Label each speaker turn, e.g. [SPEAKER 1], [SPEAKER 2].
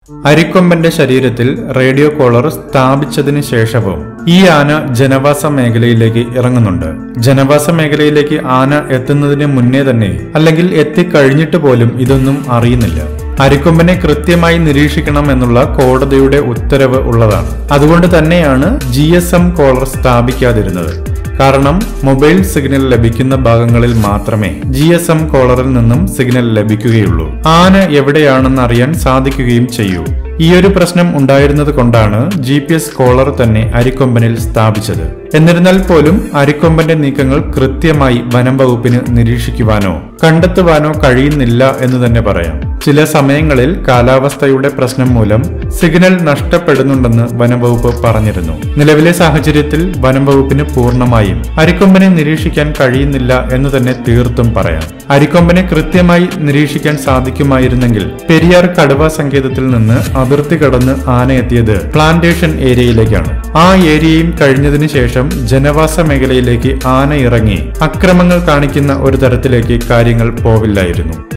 [SPEAKER 1] അരിക്കൊമ്പന്റെ ശരീരത്തിൽ radio collar സ്ഥാപിച്ചതിന് ശേഷവും ഈ ആന ജനവാസ മേഖലയിലേക്ക് ഇറങ്ങുന്നുണ്ട് ജനവാസ മേഖലയിലേക്ക് ആന എത്തുന്നതിന് മുന്നേ തന്നെ അല്ലെങ്കിൽ എത്തിക്കഴിഞ്ഞിട്ട് പോലും ഇതൊന്നും അറിയുന്നില്ല അരിക്കൊമ്പനെ കൃത്യമായി നിരീക്ഷിക്കണം എന്നുള്ള കോടതിയുടെ ഉത്തരവ് ഉള്ളതാണ് അതുകൊണ്ട് തന്നെയാണ് ജി കോളർ സ്ഥാപിക്കാതിരുന്നത് കാരണം മൊബൈൽ സിഗ്നൽ ലഭിക്കുന്ന ഭാഗങ്ങളിൽ മാത്രമേ ജി എസ് എം കോളറിൽ നിന്നും സിഗ്നൽ ലഭിക്കുകയുള്ളൂ ആന എവിടെയാണെന്ന് അറിയാൻ സാധിക്കുകയും ചെയ്യൂ ഈ ഒരു പ്രശ്നം ഉണ്ടായിരുന്നത് കൊണ്ടാണ് ജി പി എസ് കോളർ തന്നെ അരിക്കൊമ്പനിൽ സ്ഥാപിച്ചത് എന്നിരുന്നാൽ പോലും അരിക്കൊമ്പന്റെ നീക്കങ്ങൾ കൃത്യമായി വനം വകുപ്പിന് നിരീക്ഷിക്കുവാനോ കണ്ടെത്തുവാനോ കഴിയുന്നില്ല എന്ന് തന്നെ പറയാം ചില സമയങ്ങളിൽ കാലാവസ്ഥയുടെ പ്രശ്നം മൂലം സിഗ്നൽ നഷ്ടപ്പെടുന്നുണ്ടെന്ന് വനം വകുപ്പ് പറഞ്ഞിരുന്നു നിലവിലെ സാഹചര്യത്തിൽ വനം വകുപ്പിന് പൂർണ്ണമായും അരിക്കൊമ്പനെ നിരീക്ഷിക്കാൻ കഴിയുന്നില്ല എന്ന് തന്നെ തീർത്തും പറയാം അരിക്കൊമ്പനെ കൃത്യമായി നിരീക്ഷിക്കാൻ സാധിക്കുമായിരുന്നെങ്കിൽ പെരിയാർ കടുവ സങ്കേതത്തിൽ നിന്ന് അതിർത്തി കടന്ന് ആന എത്തിയത് പ്ലാന്റേഷൻ ഏരിയയിലേക്കാണ് ആ ഏരിയയും കഴിഞ്ഞതിന് ശേഷം ജനവാസ മേഖലയിലേക്ക് ആന ഇറങ്ങി അക്രമങ്ങൾ കാണിക്കുന്ന ഒരു തരത്തിലേക്ക് കാര്യങ്ങൾ പോവില്ലായിരുന്നു